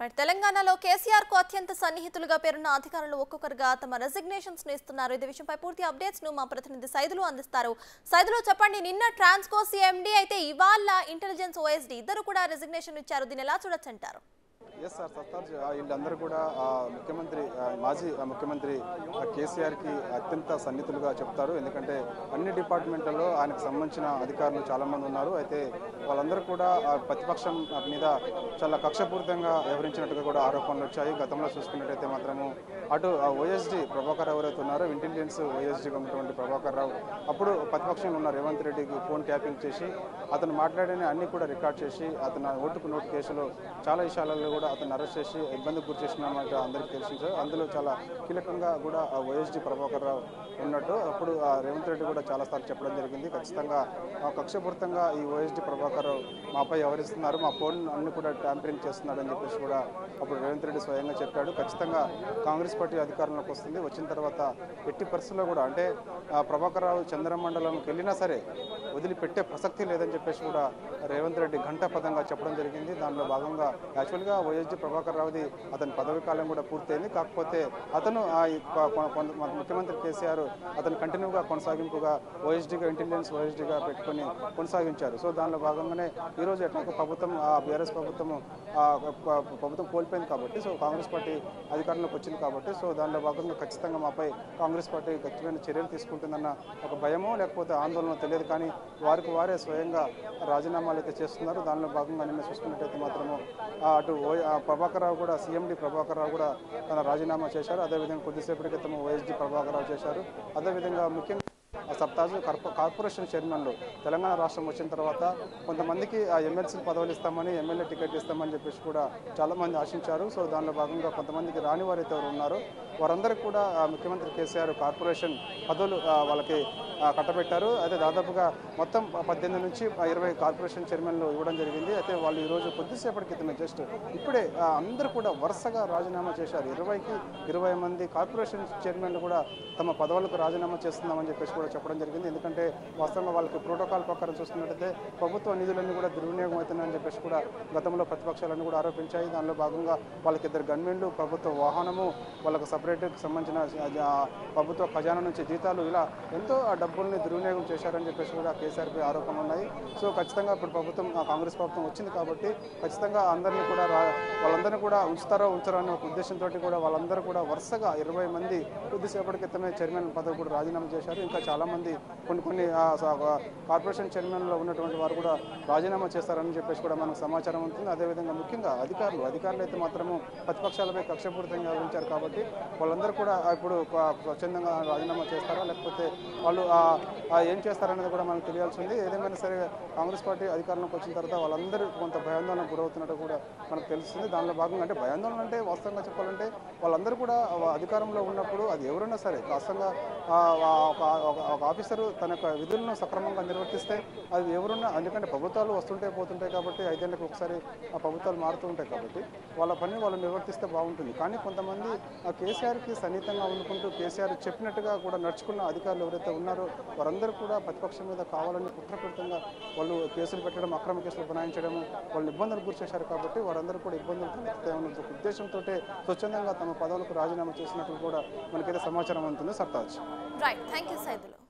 right తెలంగాణలో కేసీఆర్ కు అత్యంత సన్నిహితులుగా పేరున్న అధికారులు ఒక్కొక్కరుగా తమ రెసిగ్నేషన్స్ ను ఇస్తున్నారు ఇదే విషయంపై పూర్తి అప్డేట్స్ ను మా ప్రతినిధి సైదులు అందిస్తారు సైదులు చెప్పండి నిన్న ట్రాన్స్కో సిఎండి అయితే ఇవాళ ఇంటెలిజెన్స్ ఓఎస్డి ఇద్దరు కూడా రెసిగ్నేషన్ ఇచ్చారు దీన్ని ఎలా చూడొచ్చంటారు ఎస్ సార్ సత్తార్ వీళ్ళందరూ కూడా ఆ, ముఖ్యమంత్రి ఆ, మాజీ ఆ, ముఖ్యమంత్రి ఆ, కేసీఆర్కి అత్యంత సన్నిహితులుగా చెప్తారు ఎందుకంటే అన్ని డిపార్ట్మెంట్లలో ఆయనకు సంబంధించిన అధికారులు చాలా మంది ఉన్నారు అయితే వాళ్ళందరూ కూడా ఆ, ప్రతిపక్షం మీద చాలా కక్షపూరితంగా వివరించినట్టుగా కూడా ఆరోపణలు వచ్చాయి గతంలో చూసుకున్నట్టయితే మాత్రము అటు ఓఎస్డి ప్రభాకర్ రావు ఎవరైతే ఉన్నారో ఇంటెలిజెన్స్ ఓఎస్డీగా ఉన్నటువంటి ప్రభాకర్ రావు అప్పుడు ప్రతిపక్షంలో ఉన్న రేవంత్ రెడ్డికి ఫోన్ ట్యాపింగ్ చేసి అతను మాట్లాడిన అన్ని కూడా రికార్డ్ చేసి అతను ఓటుకు నోటు కేసులో చాలా విషయాలలో కూడా అతను అరెస్ట్ చేసి ఇబ్బందికి గురి చేసినమాట అందరికీ తెలిసింది సార్ అందులో చాలా కీలకంగా కూడా ఓఎస్డి ప్రభాకర్ రావు ఉన్నట్టు అప్పుడు ఆ రేవంత్ రెడ్డి కూడా చాలాసార్లు చెప్పడం జరిగింది ఖచ్చితంగా ఆ కక్షపూరితంగా ఈ ఓఎస్డి ప్రభాకర్ రావు మాపై వ్యవహరిస్తున్నారు మా ఫోన్ అన్ని కూడా ట్యాంపరింగ్ చేస్తున్నాడు అని చెప్పేసి కూడా అప్పుడు రేవంత్ రెడ్డి స్వయంగా చెప్పాడు ఖచ్చితంగా కాంగ్రెస్ పార్టీ అధికారంలోకి వస్తుంది వచ్చిన తర్వాత ఎట్టి పరిస్థితుల్లో కూడా అంటే ఆ, ప్రభాకర్ రావు చంద్రమండలంకి వెళ్ళినా సరే వదిలిపెట్టే ప్రసక్తి లేదని చెప్పేసి కూడా రేవంత్ రెడ్డి ఘంటాపదంగా చెప్పడం జరిగింది దానిలో భాగంగా యాక్చువల్గా వైఎస్జీ ప్రభాకర్ రావుది అతని పదవి కాలం కూడా పూర్తయింది కాకపోతే అతను ఆ ఈ కొ- కొ- కొ- మన ముఖ్యమంత్రి కేసీఆర్ అతను కంటిన్యూగా కొనసాగింపుగా ఓఎస్డీగా ఇంటెలిజెన్స్ ఓఎస్డీగా పెట్టుకొని కొనసాగించారు సో దానిలో భాగంగానే ఈరోజు ఎట్లాగో ప్రభుత్వం ఆ బీఆర్ఎస్ ప్రభుత్వం ఆ, ప- ప్రభుత్వం కోల్పోయింది కాబట్టి సో కాంగ్రెస్ పార్టీ అధికారంలోకి వచ్చింది కాబట్టి సో దానిలో భాగంగా ఖచ్చితంగా మాపై కాంగ్రెస్ పార్టీ ఖచ్చితమైన చర్యలు తీసుకుంటుందన్న ఒక భయమో లేకపోతే ఆందోళన తెలియదు కానీ వారికి వారే స్వయంగా రాజీనామాలు అయితే చేస్తున్నారు దానిలో భాగంగా నిన్న చూసుకున్నట్టయితే మాత్రము ఆ, అటు ఓ- ఆ ప్రభాకర్ రావు కూడా సీఎండి ప్రభాకర్ రావు కూడా తన రాజీనామా చేశారు అదేవిధంగా కొద్దిసేపటి క్రితం వైఎస్డి ప్రభాకర్ రావు చేశారు అదేవిధంగా ముఖ్యంగా ఆ సప్తాజు కార్పొ- కార్పొరేషన్ చైర్మన్లు తెలంగాణ రాష్ట్రం వచ్చిన తర్వాత కొంతమందికి ఆ ఎమ్మెల్సీ పదవులు ఇస్తామని ఎమ్మెల్యే టికెట్ ఇస్తామని చెప్పేసి కూడా చాలా మంది ఆశించారు సో దానిలో భాగంగా కొంతమందికి రాని వారు అయితే ఎవరు ఉన్నారో వారందరికీ కూడా ఆ, ముఖ్యమంత్రి కేసీఆర్ కార్పొరేషన్ పదవులు ఆ, వాళ్ళకి ఆ, కట్టబెట్టారు అయితే దాదాపుగా మొత్తం పద్దెనిమిది నుంచి ఇరవై కార్పొరేషన్ చైర్మన్లు ఇవ్వడం జరిగింది అయితే వాళ్ళు ఈరోజు కొద్దిసేపటి క్రితమే జస్ట్ ఇప్పుడే ఆ, అందరూ కూడా వరుసగా రాజీనామా చేశారు ఇరవైకి ఇరవై మంది కార్పొరేషన్ చైర్మన్లు కూడా తమ పదవులకు రాజీనామా చేస్తున్నామని చెప్పేసి కూడా చెప్పడం జరిగింది ఎందుకంటే వాస్తవంగా వాళ్ళకి ప్రోటోకాల్ ప్రకారం చూస్తున్నట్టయితే ప్రభుత్వ నిధులన్నీ కూడా దుర్వినియోగం అవుతున్నాయని చెప్పేసి కూడా గతంలో ప్రతిపక్షాలన్నీ కూడా ఆరోపించాయి దానిలో భాగంగా వాళ్ళకి ఇద్దరు గన్మెన్లు ప్రభుత్వ వాహనము వాళ్ళకు సపరేట్కి సంబంధించిన ఆ, ప్రభుత్వ ఖజానా నుంచి జీతాలు ఇలా ఎంతో ఆ డబ్బుల్ని దుర్వినియోగం చేశారని చెప్పేసి కూడా కేసీఆర్పై ఆరోపణలు ఉన్నాయి సో ఖచ్చితంగా ఇప్పుడు ప్రభుత్వం ఆ కాంగ్రెస్ ప్రభుత్వం వచ్చింది కాబట్టి ఖచ్చితంగా అందరినీ కూడా రా- వాళ్ళందరినీ కూడా ఉంచుతారో ఉంచారో అనే ఒక ఉద్దేశంతో కూడా వాళ్ళందరూ కూడా వరుసగా ఇరవై మంది కొద్దిసేపటి క్రితమే చైర్మన్ పదవి కూడా రాజీనామా చేశారు ఇంకా చాలా మంది కొన్ని కొన్ని ఆ, స- ఆ, కార్పొరేషన్ చైర్మన్లో ఉన్నటువంటి వారు కూడా రాజీనామా చేస్తారని చెప్పేసి కూడా మనకు సమాచారం ఉంటుంది అదేవిధంగా ముఖ్యంగా అధికారులు అధికారులు అయితే మాత్రము ప్రతిపక్షాలపై కక్షపూరితంగా వ్యవహరించారు కాబట్టి వాళ్ళందరూ కూడా ఇప్పుడు ప- స్వచ్ఛందంగా రాజీనామా చేస్తారా లేకపోతే వాళ్ళు ఆ, ఆ ఏం చేస్తారనేది కూడా మనకు తెలియాల్సి ఉంది ఏదేమైనా సరే కాంగ్రెస్ పార్టీ అధికారంలోకి వచ్చిన తర్వాత వాళ్ళందరూ కొంత భయాందోళన గురవుతున్నట్టు కూడా మనకు తెలుస్తుంది దానిలో భాగంగా అంటే భయాందోళన అంటే వాస్తవంగా చెప్పాలంటే వాళ్ళందరూ కూడా ఆ అధికారంలో ఉన్నప్పుడు అది ఎవరైనా సరే వాస్తవంగా ఆ, ఆ, ఒక ఒక- ఒక ఆఫీసరు తన యొక్క విధులను సక్రమంగా నిర్వర్తిస్తే అది ఎవరున్నా ఎందుకంటే ప్రభుత్వాలు వస్తుంటాయి పోతుంటాయి కాబట్టి ఐదేళ్ళకి ఒకసారి ఆ ప్రభుత్వాలు మారుతూ ఉంటాయి కాబట్టి వాళ్ళ పని వాళ్ళు నిర్వర్తిస్తే బాగుంటుంది కానీ కొంతమంది ఆ కేసీఆర్కి సన్నిహితంగా ఉండుకుంటూ కేసీఆర్ చెప్పినట్టుగా కూడా నడుచుకున్న అధికారులు ఎవరైతే ఉన్నారో వారందరూ కూడా ప్రతిపక్షం మీద కావాలని కుట్రపూరితంగా వాళ్ళు కేసులు పెట్టడం అక్రమ కేసులు బనాయించడము వాళ్ళు ఇబ్బందులు గురి చేశారు కాబట్టి వారందరూ కూడా ఇబ్బందులు తలెత్తుతాయన్న ఒక ఉద్దేశంతో స్వచ్ఛందంగా తమ పదవులకు రాజీనామా చేసినట్లు కూడా మనకైతే సమాచారం అందుతుంది Sartaj right thank you Saidulu